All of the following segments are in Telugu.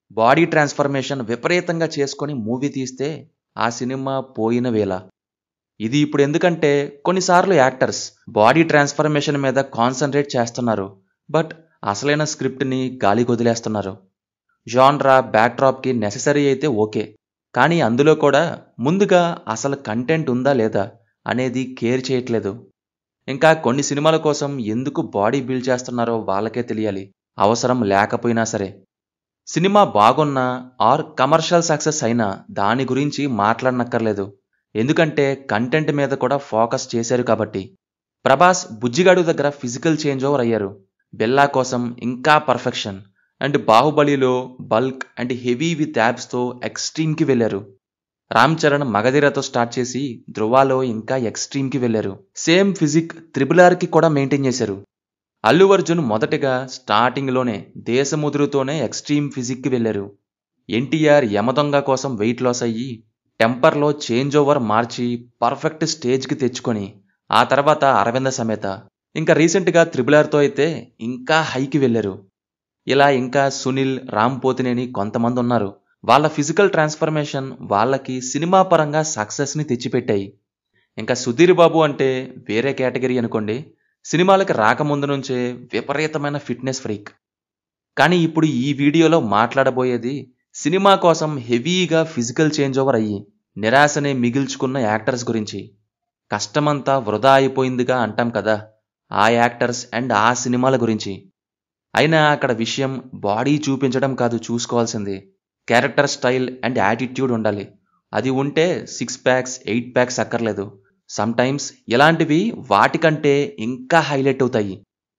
బాడీ ట్రాన్స్ఫర్మేషన్ విపరీతంగా చేసుకొని మూవీ తీస్తే ఆ సినిమా పోయిన వేళ ఇది ఇప్పుడు ఎందుకంటే కొన్నిసార్లు యాక్టర్స్ బాడీ ట్రాన్స్ఫర్మేషన్ మీద కాన్సన్ట్రేట్ చేస్తున్నారు బట్ అసలైన స్క్రిప్ట్ని గాలి వదిలేస్తున్నారు జాన్రా బ్యాక్డ్రాప్కి నెససరీ అయితే ఓకే కానీ అందులో కూడా ముందుగా అసలు కంటెంట్ ఉందా లేదా అనేది కేర్ చేయట్లేదు ఇంకా కొన్ని సినిమాల కోసం ఎందుకు బాడీ బిల్డ్ చేస్తున్నారో వాళ్ళకే తెలియాలి అవసరం లేకపోయినా సరే సినిమా బాగున్నా ఆర్ కమర్షియల్ సక్సెస్ అయినా దాని గురించి మాట్లాడనక్కర్లేదు ఎందుకంటే కంటెంట్ మీద కూడా ఫోకస్ చేశారు కాబట్టి ప్రభాస్ బుజ్జిగాడు దగ్గర ఫిజికల్ చేంజ్ ఓవర్ అయ్యారు బెల్లా కోసం ఇంకా పర్ఫెక్షన్ అండ్ బాహుబలిలో బల్క్ అండ్ హెవీ విత్ యాబ్స్తో ఎక్స్ట్రీమ్కి వెళ్ళారు రామ్ చరణ్ మగధీరతో స్టార్ట్ చేసి ధృవాలో ఇంకా ఎక్స్ట్రీమ్కి వెళ్ళారు సేమ్ ఫిజిక్ త్రిబుల్ ఆర్కి కూడా మెయింటైన్ చేశారు అల్లు అర్జున్ మొదటగా స్టార్టింగ్లోనే దేశముదురుతోనే ఎక్స్ట్రీమ్ ఫిజిక్కి వెళ్ళారు ఎన్టీఆర్ యమదొంగ కోసం వెయిట్ లాస్ అయ్యి టెంపర్లో చేంజ్ ఓవర్ మార్చి పర్ఫెక్ట్ స్టేజ్కి తెచ్చుకొని ఆ తర్వాత అరవింద సమేత ఇంకా రీసెంట్గా త్రిబుల్ ఆర్తో అయితే ఇంకా హైకి వెళ్ళారు ఇలా ఇంకా సునీల్ రామ్ పోతినేని కొంతమంది ఉన్నారు వాళ్ళ ఫిజికల్ ట్రాన్స్ఫర్మేషన్ వాళ్ళకి సినిమా పరంగా సక్సెస్ని తెచ్చిపెట్టాయి ఇంకా సుధీర్ బాబు అంటే వేరే కేటగిరీ అనుకోండి సినిమాలకి రాకముందు నుంచే విపరీతమైన ఫిట్నెస్ ఫ్రీక్ కానీ ఇప్పుడు ఈ వీడియోలో మాట్లాడబోయేది సినిమా కోసం హెవీగా ఫిజికల్ చేంజ్ ఓవర్ అయ్యి నిరాశనే మిగిల్చుకున్న యాక్టర్స్ గురించి కష్టమంతా వృధా అయిపోయిందిగా అంటాం కదా ఆ యాక్టర్స్ అండ్ ఆ సినిమాల గురించి అయినా అక్కడ విషయం బాడీ చూపించడం కాదు చూసుకోవాల్సింది క్యారెక్టర్ స్టైల్ అండ్ యాటిట్యూడ్ ఉండాలి అది ఉంటే సిక్స్ ప్యాక్స్ ఎయిట్ ప్యాక్స్ అక్కర్లేదు సమ్టైమ్స్ ఇలాంటివి వాటికంటే ఇంకా హైలైట్ అవుతాయి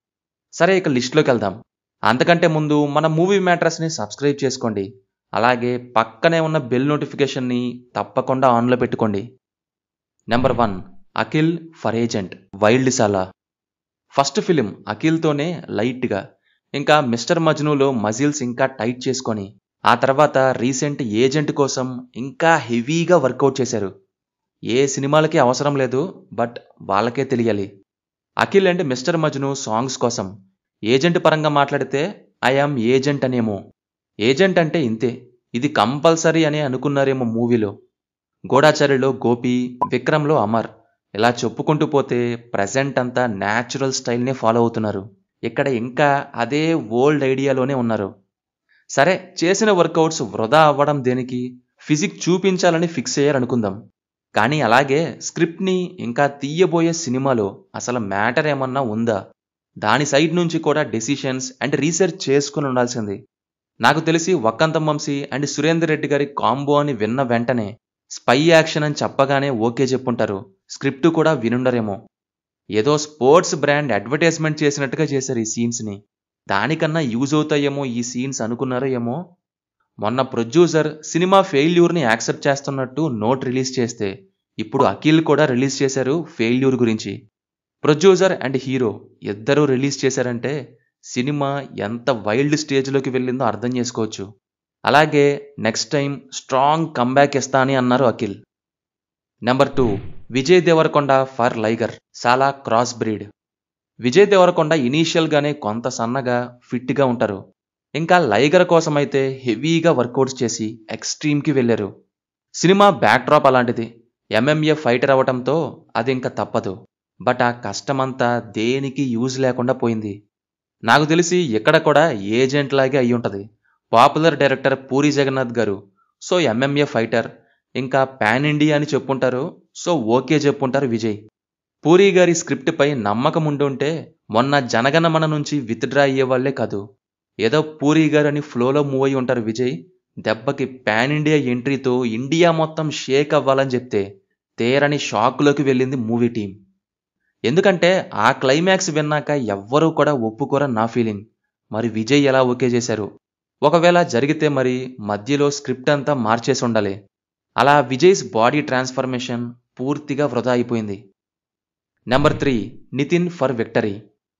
సరే ఇక లిస్ట్లోకి వెళ్దాం అంతకంటే ముందు మన మూవీ మ్యాట్రస్ని సబ్స్క్రైబ్ చేసుకోండి అలాగే పక్కనే ఉన్న బెల్ నోటిఫికేషన్ని తప్పకుండా ఆన్లో పెట్టుకోండి number one Akhil for agent wild Saala first film అఖిల్తోనే లైట్గా ఇంకా మిస్టర్ మజ్నూలో మజిల్స్ ఇంకా టైట్ చేసుకొని ఆ తర్వాత రీసెంట్ ఏజెంట్ కోసం ఇంకా హెవీగా వర్కౌట్ చేశారు ఏ సినిమాలకి అవసరం లేదు బట్ వాళ్ళకే తెలియాలి Akhil and mister Majnu songs కోసం ఏజెంట్ పరంగా మాట్లాడితే ఐఆమ్ ఏజెంట్ అనేమో ఏజెంట్ అంటే ఇంతే ఇది కంపల్సరీ అని అనుకున్నారేమో మూవీలో గూఢాచారిలో గోపి విక్రమ్లో అమర్ ఇలా చెప్పుకుంటూ పోతే ప్రజెంట్ అంతా న్యాచురల్ స్టైల్నే ఫాలో అవుతున్నారు ఇక్కడ ఇంకా అదే ఓల్డ్ ఐడియాలోనే ఉన్నారు సరే చేసిన వర్కౌట్స్ వృధా అవ్వడం దేనికి ఫిజిక్ చూపించాలని ఫిక్స్ అయ్యారనుకుందాం కానీ అలాగే స్క్రిప్ట్ని ఇంకా తీయబోయే సినిమాలో అసలు మ్యాటర్ ఏమన్నా ఉందా దాని సైడ్ నుంచి కూడా డెసిషన్స్ అండ్ రీసెర్చ్ చేసుకుని ఉండాల్సింది నాకు తెలిసి వక్కంతం వంశీ అండ్ సురేందర్ రెడ్డి గారి కాంబో అని విన్న వెంటనే స్పై యాక్షన్ అని చెప్పగానే ఓకే చెప్పుంటారు స్క్రిప్ట్ కూడా వినుండరేమో ఏదో స్పోర్ట్స్ బ్రాండ్ అడ్వర్టైజ్మెంట్ చేసినట్టుగా చేశారు ఈ సీన్స్ని దానికన్నా యూజ్ అవుతాయేమో ఈ సీన్స్ అనుకున్నారో ఏమో మొన్న ప్రొడ్యూసర్ సినిమా ఫెయిల్యూర్ని యాక్సెప్ట్ చేస్తున్నట్టు నోట్ రిలీజ్ చేస్తే ఇప్పుడు అఖిల్ కూడా రిలీజ్ చేశారు ఫెయిల్యూర్ గురించి ప్రొడ్యూసర్ అండ్ హీరో ఇద్దరూ రిలీజ్ చేశారంటే సినిమా ఎంత వైల్డ్ స్టేజ్లోకి వెళ్ళిందో అర్థం చేసుకోవచ్చు అలాగే నెక్స్ట్ టైం స్ట్రాంగ్ కంబ్యాక్ ఇస్తా అని అన్నారు Akhil number two Vijay Devarakonda for Liger చాలా క్రాస్ బ్రీడ్ విజయ్ దేవరకొండ ఇనీషియల్గానే కొంత సన్నగా ఫిట్గా ఉంటారు ఇంకా లైగర్ కోసం అయితే హెవీగా వర్కౌట్స్ చేసి ఎక్స్ట్రీమ్కి వెళ్ళారు సినిమా బ్యాక్డ్రాప్ అలాంటిది ఎంఎంఏ ఫైటర్ అవ్వటంతో అది ఇంకా తప్పదు బట్ ఆ కష్టమంతా దేనికి యూజ్ లేకుండా పోయింది నాకు తెలిసి ఇక్కడ కూడా ఏజెంట్ లాగే అయి ఉంటుంది popular director Puri Jagannath garu so MMA fighter ఇంకా పాన్ ఇండియా అని చెప్పుంటారు సో ఓకే చెప్పుంటారు విజయ్ పూరి గారి స్క్రిప్ట్పై నమ్మకం ఉండుంటే మొన్న జనగణమన నుంచి విత్డ్రా అయ్యేవాళ్లే కాదు ఏదో పూరి గారని ఫ్లోలో మూవ్ అయి ఉంటారు విజయ్ దెబ్బకి పాన్ ఇండియా ఎంట్రీతో ఇండియా మొత్తం షేక్ అవ్వాలని చెప్తే తేరని షాక్లోకి వెళ్ళింది మూవీ టీం ఎందుకంటే ఆ క్లైమాక్స్ విన్నాక ఎవ్వరూ కూడా ఒప్పుకోరని నా ఫీలింగ్ మరి విజయ్ ఎలా ఓకే చేశారు ఒకవేళ జరిగితే మరి మధ్యలో స్క్రిప్ట్ అంతా మార్చేసి ఉండాలి అలా విజయ్స్ బాడీ ట్రాన్స్ఫర్మేషన్ పూర్తిగా వృధా అయిపోయింది number three Nithin for victory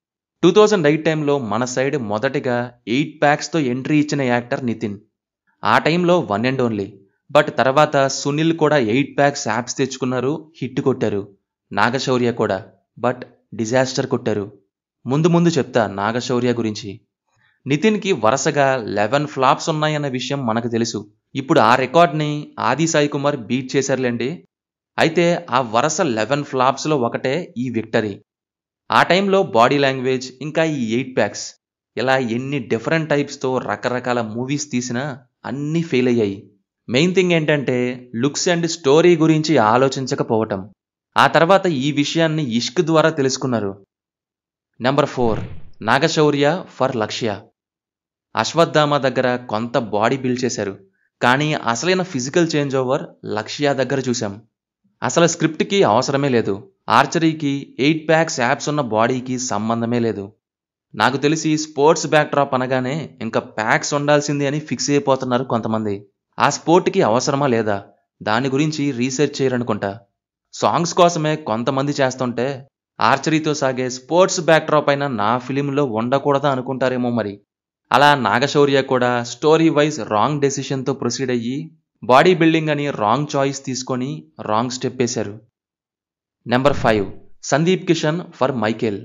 two thousand eight టైంలో మన సైడ్ మొదటిగా ఎయిట్ ప్యాక్స్తో ఎంట్రీ ఇచ్చిన యాక్టర్ నితిన్ ఆ టైంలో వన్ అండ్ ఓన్లీ బట్ తర్వాత సునీల్ కూడా ఎయిట్ ప్యాక్స్ యాప్స్ తెచ్చుకున్నారు హిట్ కొట్టారు నాగశౌర్య కూడా బట్ డిజాస్టర్ కొట్టారు ముందు ముందు చెప్తా నాగశౌర్య గురించి నితిన్కి వరుసగా లెవెన్ ఫ్లాప్స్ ఉన్నాయన్న విషయం మనకు తెలుసు ఇప్పుడు ఆ రికార్డ్ని ఆది సాయి కుమార్ బీట్ చేశారులేండి అయితే ఆ వరుస లెవెన్ ఫ్లాప్స్లో ఒకటే ఈ విక్టరీ ఆ టైంలో బాడీ లాంగ్వేజ్ ఇంకా ఈ ఎయిట్ ప్యాక్స్ ఇలా ఎన్ని డిఫరెంట్ టైప్స్తో రకరకాల మూవీస్ తీసినా అన్నీ ఫెయిల్ అయ్యాయి మెయిన్ థింగ్ ఏంటంటే లుక్స్ అండ్ స్టోరీ గురించి ఆలోచించకపోవటం ఆ తర్వాత ఈ విషయాన్ని ఇష్క్ ద్వారా తెలుసుకున్నారు నెంబర్ ఫోర్ నాగశౌర్య ఫర్ లక్ష్య అశ్వత్థామ దగ్గర కొంత బాడీ బిల్డ్ చేశారు కానీ అసలైన ఫిజికల్ చేంజ్ ఓవర్ లక్ష్య దగ్గర చూసాం అసలు స్క్రిప్ట్కి అవసరమే లేదు ఆర్చరీకి ఎయిట్ ప్యాక్స్ యాప్స్ ఉన్న బాడీకి సంబంధమే లేదు నాకు తెలిసి స్పోర్ట్స్ బ్యాక్డ్రాప్ అనగానే ఇంకా ప్యాక్స్ ఉండాల్సింది అని ఫిక్స్ అయిపోతున్నారు కొంతమంది ఆ స్పోర్ట్కి అవసరమా లేదా దాని గురించి రీసెర్చ్ చేయరనుకుంటా సాంగ్స్ కోసమే కొంతమంది చేస్తుంటే ఆర్చరీతో సాగే స్పోర్ట్స్ బ్యాక్డ్రాప్ అయినా నా ఫిలింలో ఉండకూడదా అనుకుంటారేమో మరి అలా నాగశౌర్య కూడా స్టోరీ వైజ్ రాంగ్ డెసిషన్తో ప్రొసీడ్ అయ్యి బాడీ బిల్డింగ్ అని రాంగ్ చాయిస్ తీసుకొని రాంగ్ స్టెప్ వేశారు number five Sandeep Kishan for Michael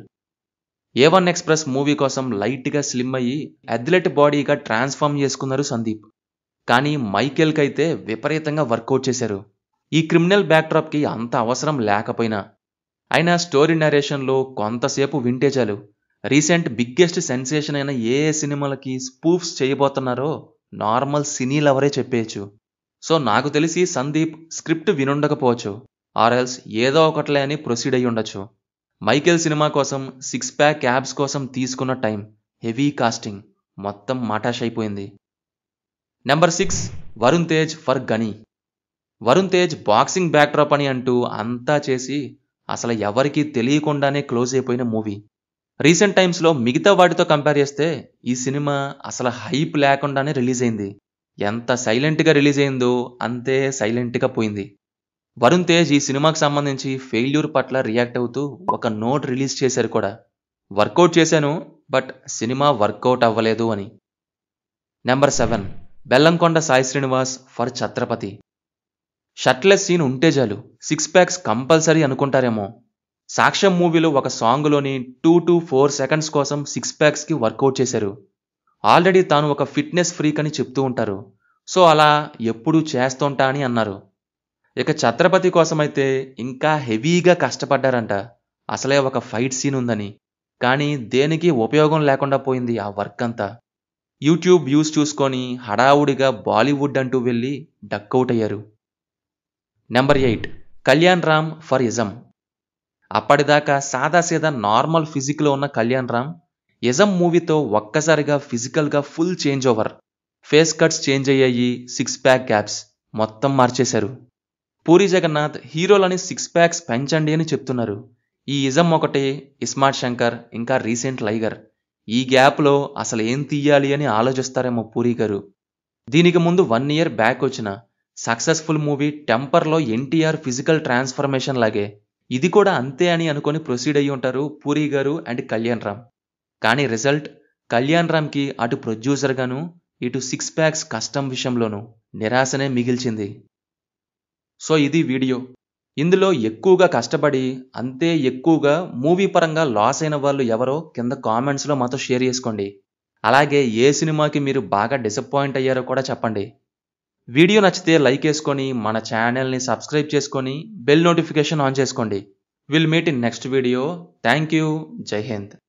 A one express movie కోసం లైట్గా స్లిమ్ అయ్యి అథ్లెట్ బాడీగా ట్రాన్స్ఫార్మ్ చేసుకున్నారు సందీప్ కానీ మైకేల్కి అయితే విపరీతంగా వర్కౌట్ చేశారు ఈ క్రిమినల్ బ్యాక్డ్రాప్కి అంత అవసరం లేకపోయినా అయినా స్టోరీ నరేషన్లో కొంతసేపు వింటే చాలు రీసెంట్ బిగ్గెస్ట్ సెన్సేషన్ అయిన ఏ ఏ సినిమాలకి స్పూఫ్స్ చేయబోతున్నారో నార్మల్ సినీ లవరే చెప్పేయచ్చు సో నాకు తెలిసి సందీప్ స్క్రిప్ట్ వినుండకపోవచ్చు ఆర్ఎల్స్ ఏదో ఒకట్లే అని ప్రొసీడ్ అయ్యి ఉండొచ్చు మైకేల్ సినిమా కోసం సిక్స్ ప్యాక్ క్యాబ్స్ కోసం తీసుకున్న టైం హెవీ కాస్టింగ్ మొత్తం మాటాష్ అయిపోయింది number six Varun Tej for Ghani Varun Tej boxing backdrop అని అంటూ అంతా చేసి అసలు ఎవరికీ తెలియకుండానే క్లోజ్ అయిపోయిన మూవీ రీసెంట్ టైమ్స్లో మిగతా వాటితో కంపేర్ చేస్తే ఈ సినిమా అసలు హైప్ లేకుండానే రిలీజ్ అయింది ఎంత సైలెంట్గా రిలీజ్ అయిందో అంతే సైలెంట్గా పోయింది వరుణ్ తేజ్ ఈ సినిమాకి సంబంధించి ఫెయిల్యూర్ పట్ల రియాక్ట్ అవుతూ ఒక నోట్ రిలీజ్ చేశారు కూడా వర్కౌట్ చేశాను బట్ సినిమా వర్కౌట్ అవ్వలేదు అని number seven Bellamkonda Sai Srinivas for Chhatrapati shirtless scene ఉంటే చాలు సిక్స్ ప్యాక్స్ కంపల్సరీ అనుకుంటారేమో సాక్ష్యం మూవీలో ఒక సాంగ్లోని టూ టు ఫోర్ సెకండ్స్ కోసం సిక్స్ ప్యాక్స్కి వర్కౌట్ చేశారు ఆల్రెడీ తాను ఒక ఫిట్నెస్ ఫ్రీక్ అని చెప్తూ ఉంటారు సో అలా ఎప్పుడూ చేస్తుంటా అని అన్నారు ఇక ఛత్రపతి కోసమైతే ఇంకా హెవీగా కష్టపడ్డారంట అసలే ఒక ఫైట్ సీన్ ఉందని కానీ దేనికి ఉపయోగం లేకుండా పోయింది ఆ వర్క్ అంతా యూట్యూబ్ వ్యూస్ చూసుకొని హడావుడిగా బాలీవుడ్ అంటూ వెళ్ళి డక్అవుట్ అయ్యారు number eight Kalyan Ram for ism అప్పటిదాకా సాదాసీదా నార్మల్ ఫిజిక్లో ఉన్న కళ్యాణ్ రామ్ ఇజం మూవీతో ఒక్కసారిగా ఫిజికల్గా full change over face cuts change అయ్యాయి సిక్స్ ప్యాక్ గ్యాప్స్ మొత్తం మార్చేశారు పూరి జగన్నాథ్ హీరోలని సిక్స్ ప్యాక్స్ పెంచండి అని చెప్తున్నారు ఈ ఇజం ఒకటి ఇస్మార్ట్ శంకర్ ఇంకా రీసెంట్ లైగర్ ఈ గ్యాప్లో అసలు ఏం తీయాలి అని ఆలోచిస్తారేమో పూరి గారు దీనికి ముందు వన్ ఇయర్ బ్యాక్ వచ్చిన సక్సెస్ఫుల్ మూవీ టెంపర్లో ఎన్టీఆర్ ఫిజికల్ ట్రాన్స్ఫర్మేషన్ లాగే ఇది కూడా అంతే అని అనుకొని ప్రొసీడ్ అయ్యి ఉంటారు పూరి గారు అండ్ కళ్యాణ్ రామ్ కానీ రిజల్ట్ కళ్యాణ్ రామ్కి అటు ప్రొడ్యూసర్గాను ఇటు సిక్స్ ప్యాక్స్ కష్టం విషయంలోనూ నిరాశనే మిగిల్చింది సో ఇది వీడియో ఇందులో ఎక్కువగా కష్టపడి అంతే ఎక్కువగా మూవీ పరంగా లాస్ అయిన వాళ్ళు ఎవరో కింద కామెంట్స్లో మాతో షేర్ చేసుకోండి అలాగే ఏ సినిమాకి మీరు బాగా డిసప్పాయింట్ అయ్యారో కూడా చెప్పండి వీడియో నచ్చితే లైక్ వేసుకొని మన ఛానల్ని సబ్స్క్రైబ్ చేసుకొని బెల్ నోటిఫికేషన్ ఆన్ చేసుకోండి will meet in next video thank you Jai Hind